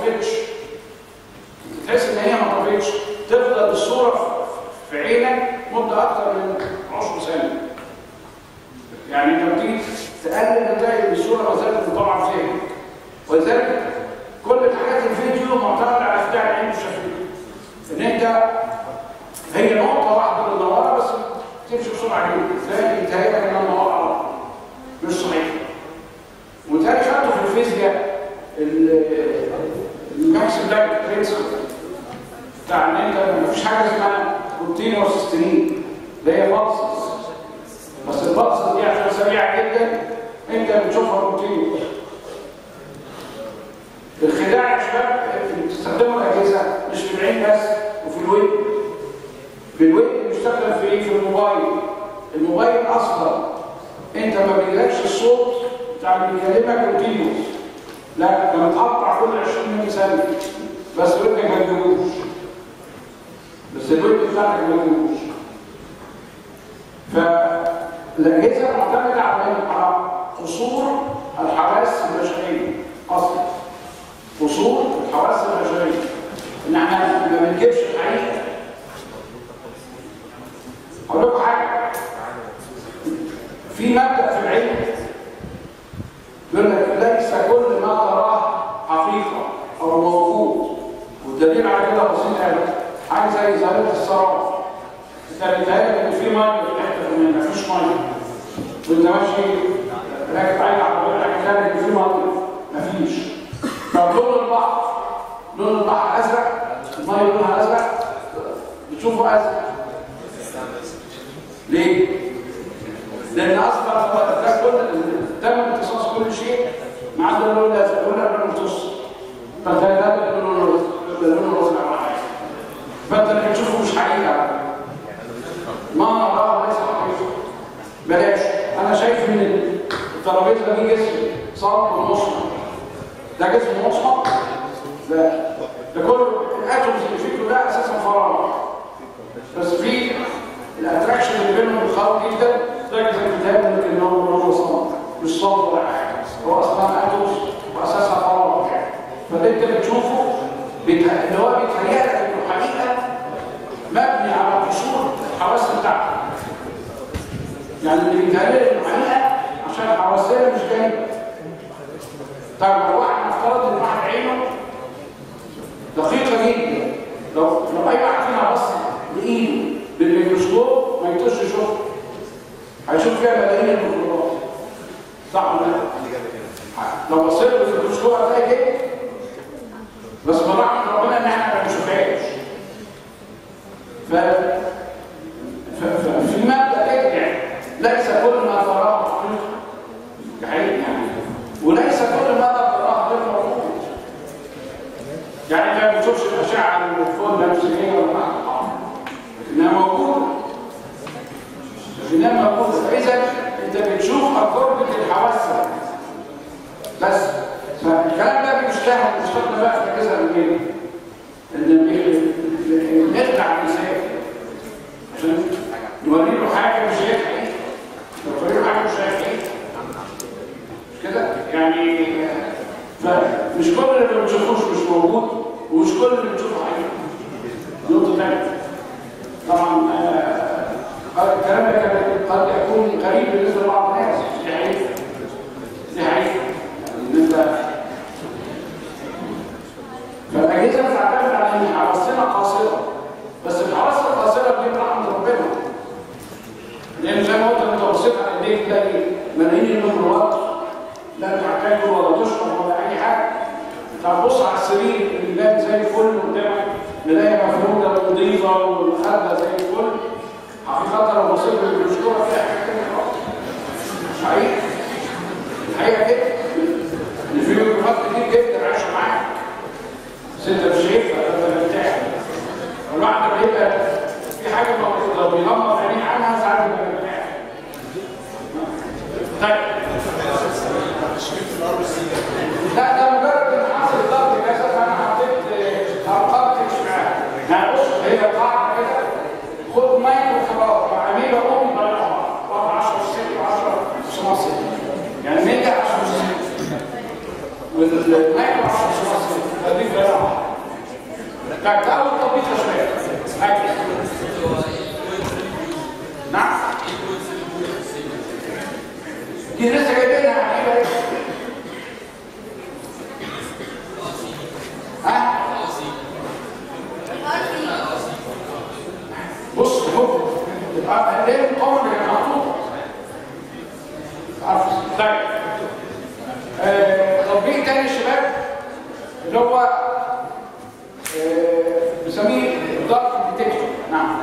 طفتش تحس ان هي ما طفتش تفضل الصوره في عينك مده اكتر من 10 ثانيه يعني انت لما تيجي تقلل تلاقي الصوره ما زالت طبعا في عينك ولذلك كل حاجات الفيديو معتمده على افتاح العين الشفوي ان انت هي نقطه واحده مدوره بس تمشي بسرعه جدا تلاقي يتهيألك انها مدوره على بعض. مش صحيح وتاني خدته في الفيزياء ال- الماكس بلاك برنسبل بتاع ان انت مفيش حاجه اسمها روتين وسيستمين ده هي بلسز بس البلسز دي عشان سريعه جدا انت بتشوفها روتين الخداع يا شباب اللي بتستخدموا الاجهزه مش في العين بس وفي الويب في الويب بيشتغل في ايه في الموبايل الموبايل اصلا انت ما بيجيلكش الصوت بتاع اللي بيكلمك روتينوس لا ده متقطع كل 20 ملي ثانيه بس ودنك ما تجيبوش بس الودن بتاعتك ما تجيبوش فالاجهزه معتمده على على قصور الحواس البشريه اصلا قصور الحواس البشريه ان احنا ما بنجيبش الحقيقه هقول لكم حاجه في مبدا في العلم يقول لك ليس كل ما تراه حقيقه او موجود والدليل على كده بسيط قوي حاجه زي ظاهره السراب انت بتهيألك ان في ميه في الحته الفلانيه مفيش ميه وانت ماشي راكب عين عربيه راكب تاني ان في ميه مفيش طب لون البحر لون البحر ازرق الميه لونها ازرق بتشوفه ازرق ليه؟ لان اصلا هو ده كل تم امتصاص كل شيء ما عدا اللون الازرق اللون الازرق ممتص فتلاقي اللون اللون الازرق معاك فانت اللي بتشوفه مش حقيقه ما نراه ليس حقيقه بلاش انا شايف ان الترابيزه دي جسم صلب ومصمم ده جسم مصمم لا ده كل الاتومز اللي فيه كلها اساسا فراغ بس في الاتراكشن اللي بينهم الخاص جدا لكن زي الكتاب ممكن ان هو هو صلب مش صلب ولا حاجه هو اصلا اتومز واساسها فراغ فده انت بتشوفه بيتها... اللي هو بيتهيأ لك انه حقيقه مبني على قصور الحواس بتاعته يعني اللي بيتهيأ لك انه حقيقه عشان حواسنا مش جايه طيب لو واحد نفترض ان واحد عينه دقيقه جدا لو لو اي واحد فينا بص لايده بالميكروسكوب ما يقدرش يشوفها هيشوف فيها ملايين الميكروبات صح ولا لا؟ لو بصيت بالميكروسكوب هتلاقي كده بس من رحمه ربنا ان احنا ما بنشوفهاش ف ف- ف- في مبدا كده يعني ليس كل ما تراه حقيقه حقيقي يعني وليس كل ما تراه غير موجود يعني انت ما بتشوفش الاشعه الفوق البنفسجيه ولا حاجه لكنها موجوده لكنها موجوده فاذا انت بتشوف اكوردنج الحواس بس فالكلام ده بيشتغل بيشتغل بقى في كذا من ان نخدع الانسان عشان نوري له حاجه مش هي حقيقه نوري له حاجه مش هي حقيقه مش كده يعني فمش كل اللي ما بنشوفوش مش موجود ومش كل اللي بنشوفه حقيقي نقطه ثانيه طبعا آه، آه، الكلام ده كان قد يكون غريب بالنسبه لبعض الناس دي حقيقه دي حقيقه ان انت فالاجهزه بتعتمد على ان حواسنا قاصره بس الحواس القاصره دي رحمه ربنا لان زي ما قلت انت بصيت على ايديك تلاقي ملايين الميكروبات لا بتاكل ولا تشرب ولا اي حاجه تبص على السرير اللي بان زي الفل قدامك ملايه مفروده ونظيفه والخده زي الفل حقيقه لو بصيت بالميكروسكوب هتلاقي حاجه تانيه خالص مش حقيقه الحقيقه كده ان في ميكروبات كتير جدا عايشه معاك بس انت مش شايفها انت مرتاح الواحد بيبقى في حاجه موجوده لو بيغمض عينيه عنها ساعات بيبقى مرتاح طيب لا ده مجرد ان حصل ضغط كذا فانا حطيت ارقام تمشي معاها يعني بص هي قاعده كده خد مايك وخلاص مع اميره قوم ضيعها واحد 10 6 10 6 يعني 100 10 6 والمايك 10 6 هديك بس طيب ده اول تطبيق يا شباب أيوة. نعم دي لسه جايبينها عجيبه ايه ها بص شوف الأرض ليه القمر اللي كان محطوط عارف طيب آه، تطبيق تاني يا شباب اللي هو آه، بنسميه ضغط ديتكتور نعم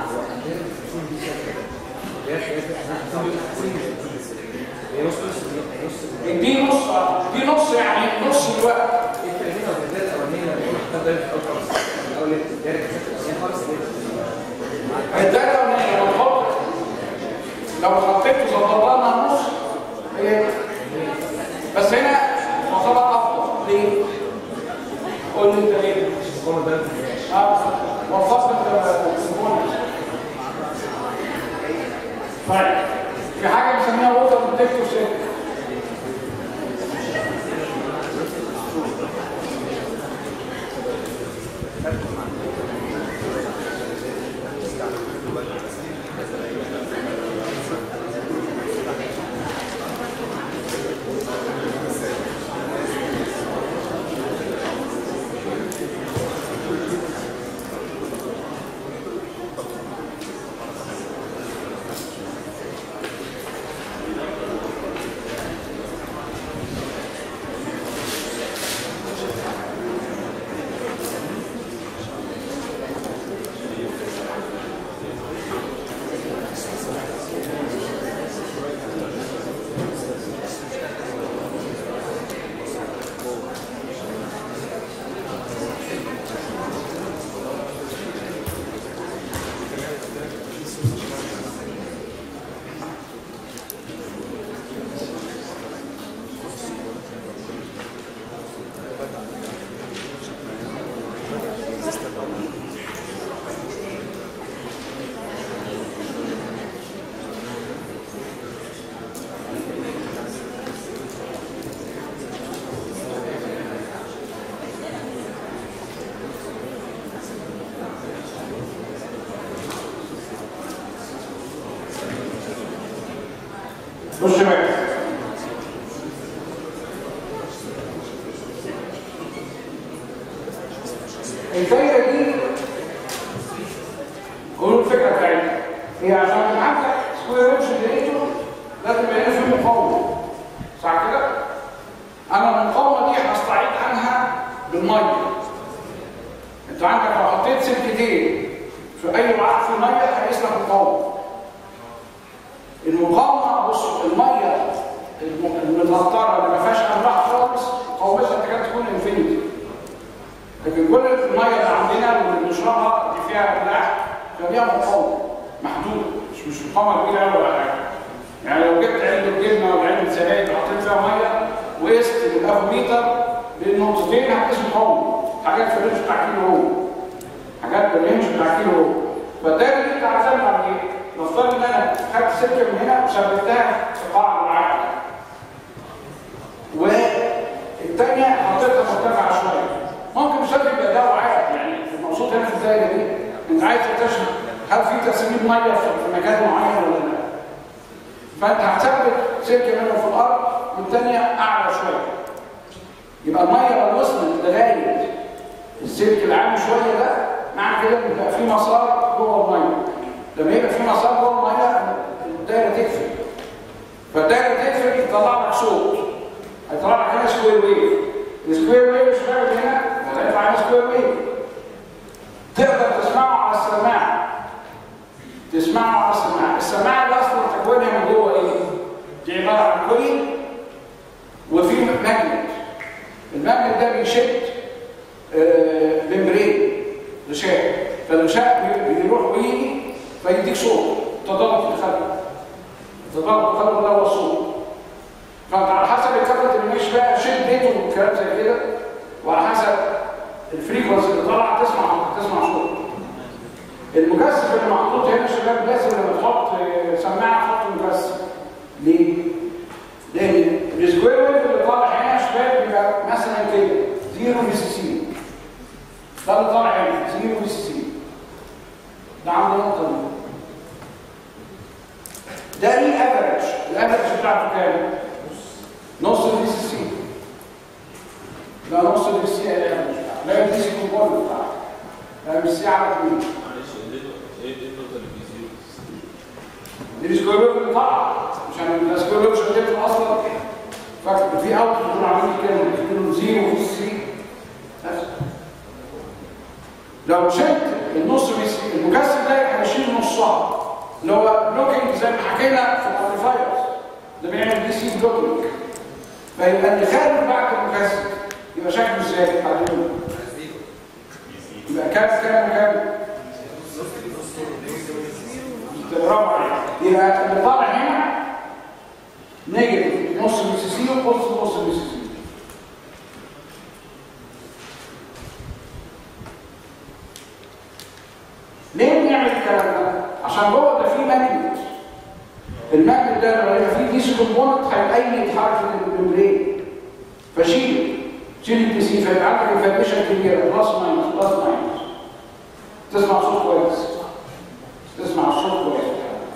دي نص دي نص يعني نص الوقت الدايره الاولانيه لو تحط لو حطيت وظبطها لها نص هي بس هنا تعتبر افضل ليه؟ قول لي انت ليه؟ اه وصفت التليفون طيب في حاجه بنسميها ووتر ديتكتور سيت بص بقى الدايره دي قولوا الفكره بتاعتها هي عشان تتحقق سكوير روت جنريتور لازم يبقى هنا في مقاومه صح كده؟ انا المقاومه دي هستعيد عنها بالميه انت عندك لو حطيت سلكتين في اي وعاء في ميه هيقيس لك مقاومه المقاومه بص الميه الم- المنطره اللي ما فيهاش املاح خالص مقاومتها تكاد تكون انفينيتي لكن كل الميه اللي عندنا واللي بنشربها دي فيها املاح فليها مقاومه محدوده مش مش مقاومه كبيره قوي ولا حاجه يعني لو جبت علبه جبنه ولا علبه زبادي وحطيت فيها ميه وقست بالافوميتر بالنقطتين هتقيس مقاومه حاجات في الرينج بتاع كيلو هو حاجات في الرينج بتاع كيلو هو فالدايره دي بتعتمد على ايه؟ نفترض ان انا خدت سلكه من هنا وثبتها في قاع الوعاء والثانيه حطيتها مرتفعه شويه ممكن مش لازم يبقى ده وعاء يعني المقصود هنا في الدايره دي انت عايز تكتشف هل في تسريب ميه في في مكان معين ولا لا فانت هتثبت سلكه منهم في الارض والثانيه اعلى شويه يبقى الميه لو وصلت لغايه السلك العالي شويه ده معنى كده ان يبقى في مسار جوه الميه لما يبقى في مسار جوه الميه الدايره تقفل فالدايره تقفل تطلع لك صوت هيطلع لك هنا سكوير ويف السكوير ويف مش فاهم هنا هيطلع هنا سكوير ويف تقدر تسمعه على السماعه تسمعه على السماعه السماعه دي اصلا تكوينها من جوه ايه؟ دي عباره عن كويل وفي ماجنت الماجنت ده بيشد آه، ممبرين غشاء فالغشاء بي- بيروح ويجي فيديك صوت تضاد الخلق تضاد الخلق ده هو الصوت فانت على حسب الكابلت اللي ماشي بقى شدته والكلام زي كده وعلى حسب الفريكونسي اللي طالع تسمع تسمع صوت المكثف اللي محطوط هنا يا شباب لازم لما تحط آه، سماعه تحط مكثف ليه؟ لان السكوير ويف اللي طالع هنا يا شباب بيبقى مثلا كده 0 في سي سي ده اللي طالع هنا زيرو في سي ده عند النقطه دي ده ليه افريج الافريج بتاعته كام نص في سي سي ده نص في سي لا دي سي كومبون بتاعه ده مش سي على 2 معلش ايه ايه النقطه اللي في زيرو دي سكوير اللي طلع عشان السكوير مش هتبقى اصلا فاكر في اوت بتكون عاملين كده بتكون زيرو في السي بس. لو شلت النص في السي المكثف ده هيشيل نصها اللي هو بلوكينج زي ما حكينا في الامبليفايرز ده بيعمل دي سي بلوكينج فيبقى اللي خارج بعد المكثف يبقى شكله ازاي؟ تعلمه يبقى كام كام كام؟ برافو عليك يبقى اللي طالع هنا نيجاتيف نص بي سي سي وقص نص بي سي سي ليه بنعمل الكلام ده؟ عشان جوه ده فيه ماجنت الماجنت ده لما يبقى فيه ديس كومبوننت هيأيد حركه الممبرين فشيله شيل البي سي فيبقى عندك انفلاميشن كبيره بلس ماينس بلس ماينس تسمع صوت كويس تسمع الصوت كويس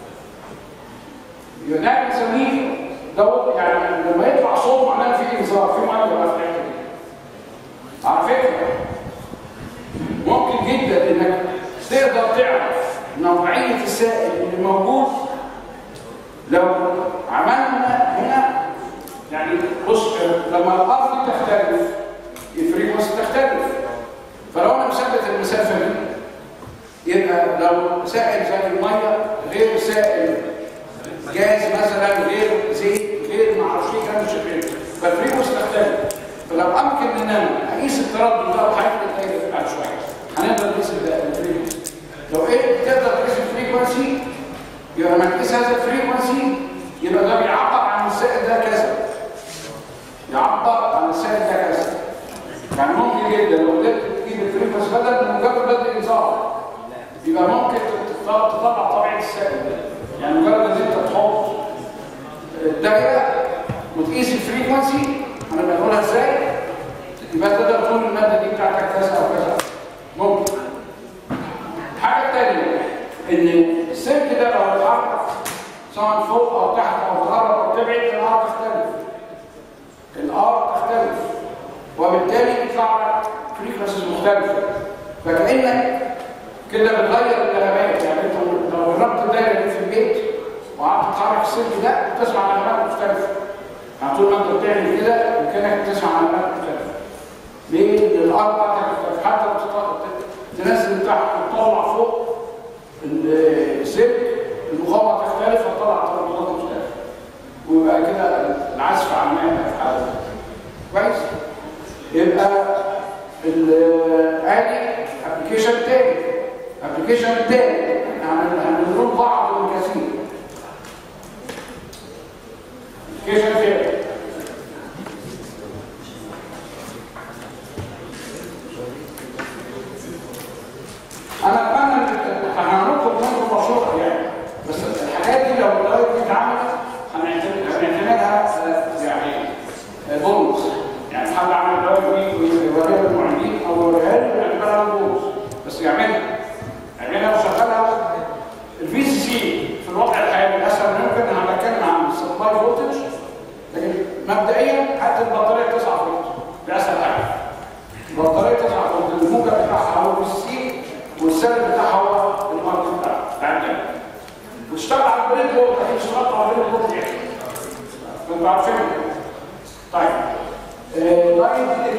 يبقى ده بنسميه دوت يعني لما يطلع صوت معناه في انذار في ميه بقى في الحته دي على فكره ممكن جدا انك تقدر تعرف نوعيه السائل اللي موجود لو عملنا هنا يعني بص لما الارض تختلف الفريكونسي تختلف فلو انا مثبت المسافه دي يبقى لو سائل زي الميه غير سائل جاز مثلا غير زيت غير ما اعرفش ايه كان شغال فالفريكونسي تختلف فلو امكن ان انا اقيس التردد ده وهيفرق تاني بعد شويه هنقدر نقيس الفريكونسي لو ايه تقدر تقيس الفريكونسي يبقى لما تقيس هذا الفريكونسي يبقى ده بيعبر عن السائل ده كذا يعبر عن السائل ده كذا يعني ممكن جدا لو قدرت تجيب الفريكونسي بدل من مجرد بدء انذار يبقى ممكن تطلع طبيعه السائل ده يعني مجرد ان انت تحط الدايره وتقيس الفريكونسي انا بقولها ازاي يبقى تقدر تقول الماده دي بتاعتك كذا او كذا ممكن الحاجه الثانيه ان السلك ده لو اتحرك سواء فوق او تحت او تقرب او تبعد الار تختلف الار تختلف وبالتالي يطلع لك فريكونسيز مختلفه فكانك كده بتغير الكلمات يعني انت لو جربت الدايره دي في البيت وقعدت تحرك السلك ده بتسمع كلمات مختلفه يعني طول ما انت بتعمل كده يمكنك تسمع كلمات مختلفه ليه؟ لان الارض بتاعتك مختلفه حتى لو تنزل تحت وتطلع فوق السلك المقاومه تختلف وتطلع ترددات مختلفه ويبقى كده العزف عمال في حاله كويس؟ يبقى ادي ابلكيشن تاني ابلكيشن تاني هنقول بعض الكثير ابلكيشن تاني انا اتمنى ان هنطلب منكم مشروع يعني بس الحاجات دي لو الدرجه دي اتعملت هنعتمدها يعني بونص يعني حد عمل الدرجه دي ويوريها للمعيدين او يوريها لي ونعتبرها بونص بس يعملها يعملها وشغلها الفي سي سي في الوضع الحالي اسهل ممكن انا بتكلم عن السبلاي فولتج لكن مبدئيا هات البطاريه 9 فولت دي اسهل حاجه البطاريه 9 فولت الموجب بتاعها هو الفي سي سي والسالب بتاعها هو المارك بتاعها بعد واشتغل على البريد بورد لكن اشتغلت على البريد بورد يعني فانتوا عارفين طيب لاين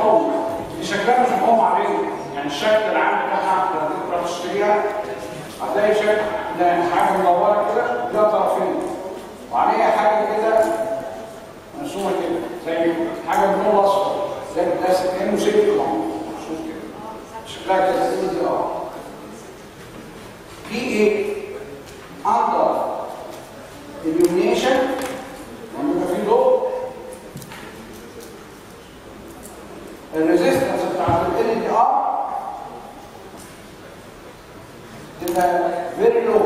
مقاومه دي شكلها مش مقاومه عاديه يعني الشكل العام بتاعها لما تيجي تروح تشتريها هتلاقي شكل ده حاجه مدوره كده ده طرفين وعليها حاجه كده مرسومه كده زي حاجه بلون اصفر زي ده كانه سلك مخصوص كده شكلها كده زي دي اه في ايه؟ under illumination لما يبقى في ضوء الريزيستنس بتاعت ال دي ار تبقى فيري لو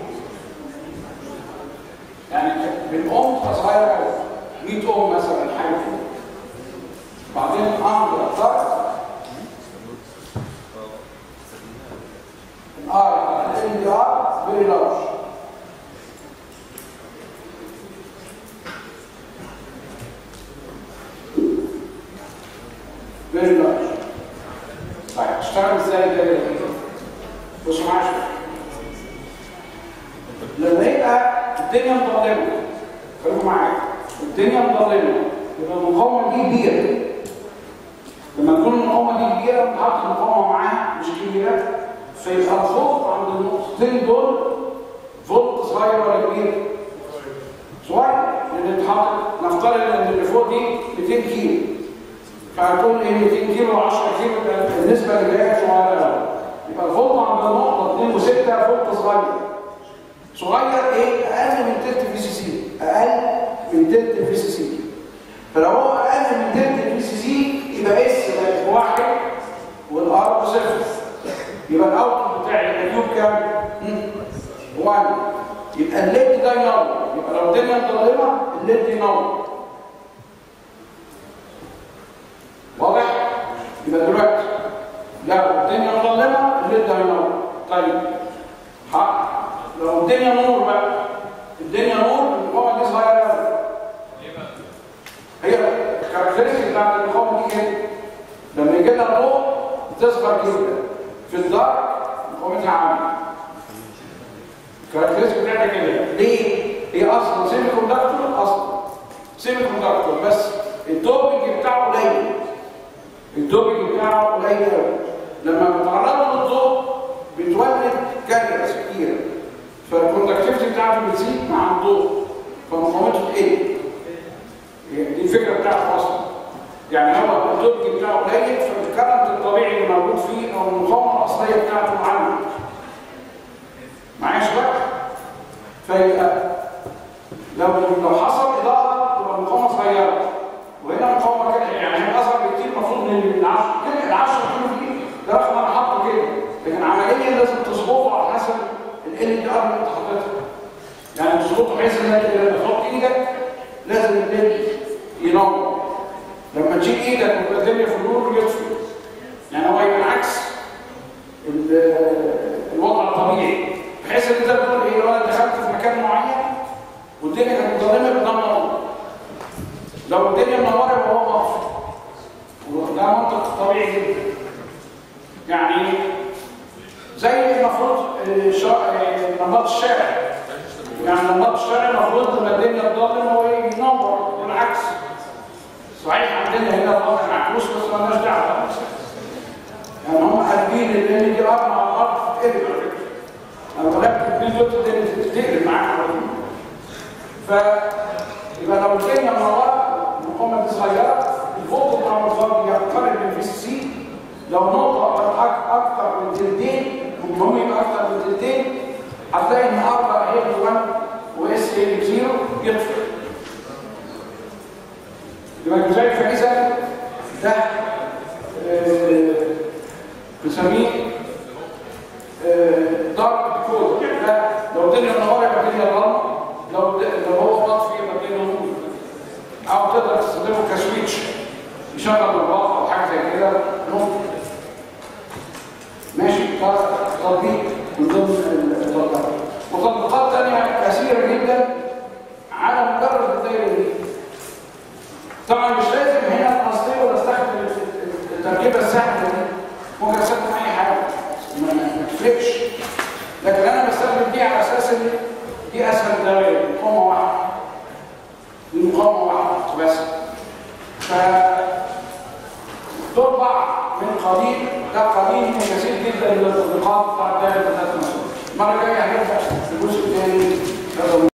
يعني بالاوم تبقى صغيره قوي 100 اوم مثلا حاجه كده بعدين اندر ضغط الار ال دي ار فيري لارج فيري لارج طيب اشتغل ازاي ده بصوا معايا شويه لما يبقى الدنيا مظلمه خليكم معايا الدنيا مظلمه يبقى المقاومه دي كبيره لما تكون المقاومه دي كبيره بنحط المقاومه معاها مش كبيره فيبقى الفولت عند النقطتين دول فولت صغير ولا كبير؟ صغير لان اتحط نفترض ان اللي فوق دي 200 كيلو فهتقول ايه 200 كيلو 10 كيلو يبقى النسبه اللي جايه صغيره قوي يبقى الفولت عند النقطه 2 و6 فولت صغير صغير ايه اقل من تلت في سي سي اقل من تلت في سي سي فلو هو اقل من تلت في سي سي يبقى اس بقت بواحد والار بصفر يبقى الاوتبوت بتاعي الكيوب كام 1 يبقى الليد ده ينور يبقى لو الدنيا مظلمه الليد ينور واضح يبقى دلوقتي لو الدنيا مظلمه الليد ده ينور طيب حق لو الدنيا نور بقى الدنيا نور المقاومه دي صغيره قوي هي الكاركترستيك بتاعت المقاومه دي كده لما يجي لها ضوء بتصغر جدا في الدار مقاومتها عاليه الكاركترستيك بتاعتها كده ليه؟ هي اصلا سيمي كوندكتور اصلا سيمي كوندكتور بس الدوبنج بتاعه قليل الدوبنج بتاعه قليل قوي لما بتعرضه للضوء بتولد كاريرز كتيره فالكوندكتيفيتي بتاعته بتزيد مع الضوء فمقاومته تقل دي الفكره بتاعته اصلا يعني هو الدوبنج بتاعه قليل فالكرنت الطبيعي اللي موجود فيه او المقاومه الاصليه بتاعته عاليه معايا شباب فيبقى لو لو حصل اضاءه تبقى المقاومه صغيره وهنا مقاومه كده يعني هي اصغر بكتير المفروض من ال 10 كده ال 10 كيلو دي ده رقم انا حاطه كده لكن عمليا لازم تظبطه على حسب ال دي ار اللي انت حاططها يعني تظبطه بحيث انك لما تحط ايدك لازم الليل ينور لما تشيل ايدك وتبقى الدنيا في النور يطفي يعني هو يبقى عكس الوضع الطبيعي بحيث ان انت بتقول ايه لو انا دخلت في مكان معين والدنيا كانت مظلمه يبقى ده منور لو الدنيا منوره يبقى هو مطفي وده منطق طبيعي جدا يعني زي المفروض نمط الشارع يعني نمط الشارع المفروض لما الدنيا تضلم هو ينور بالعكس صحيح عندنا هنا الوضع معكوس بس مالناش دعوه يعني هم قلبين اللي دي ارض مع الارض تتقلب على فكره انا بقولك دي دوت تتقلب معاك على طول ف يبقى لو الدنيا منوره المقاومه دي صغيره الفوق بتاع المصاب يقترب من في سي لو نقطه اكتر من تلتين المهم يبقى اكتر من تلتين هتلاقي ان ار هي 1 واس هي 0 يطفي يبقى كذلك فاذا ده بنسميه دارك كود ده لو الدنيا منوره يبقى الدنيا ضلمه لو لو هو مطفي يبقى الدنيا نور او تقدر تستخدمه كسويتش يشغل الباقه او حاجه زي كده ممكن ماشي تطبيق من ضمن التطبيقات وتطبيقات ثانيه كثيره جدا على مجرد الدايره دي طبعا مش لازم هنا الاصليه ولا استخدم التركيبه السهله دي ممكن استخدم اي حاجه ما تفرقش لكن انا بستخدم دي على اساس ان دي اسهل دايره مقاومه واحده دي مقاومه واحده بس ف تربع من قديم ده قديم كثير جدا من التطبيقات بتاعت دائره الناس المره الجايه هنبدا الجزء الثاني